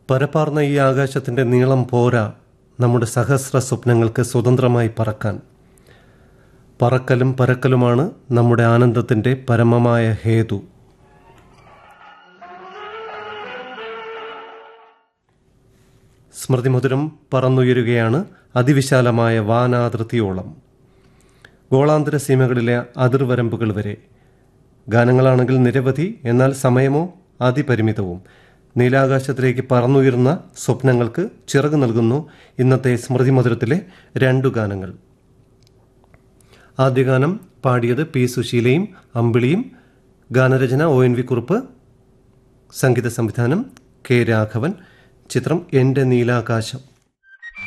പരപ്പാർന്ന ഈ ആകാശത്തിൻ്റെ നീളം പോരാ നമ്മുടെ സഹസ്ര സ്വപ്നങ്ങൾക്ക് സ്വതന്ത്രമായി പറക്കാൻ പറക്കലും പരക്കലുമാണ് നമ്മുടെ ആനന്ദത്തിൻ്റെ പരമമായ ഹേതു സ്മൃതിമധുരം പറന്നുയരുകയാണ് അതിവിശാലമായ വാനാതിർത്തിയോളം ഗോളാന്തര സീമകളിലെ അതിർവരമ്പുകൾ വരെ ഗാനങ്ങളാണെങ്കിൽ നിരവധി എന്നാൽ സമയമോ അതിപരിമിതവും നീലാകാശത്തിലേക്ക് പറന്നുയർന്ന സ്വപ്നങ്ങൾക്ക് ചിറക് നൽകുന്നു ഇന്നത്തെ സ്മൃതിമധുരത്തിലെ രണ്ടു ഗാനങ്ങൾ ആദ്യ ഗാനം പാടിയത് പി സുശീലയും അമ്പിളിയും ഗാനരചന ഒ എൻ വി കുറുപ്പ് സംഗീത സംവിധാനം കെ രാഘവൻ ചിത്രം എൻ്റെ നീലാകാശം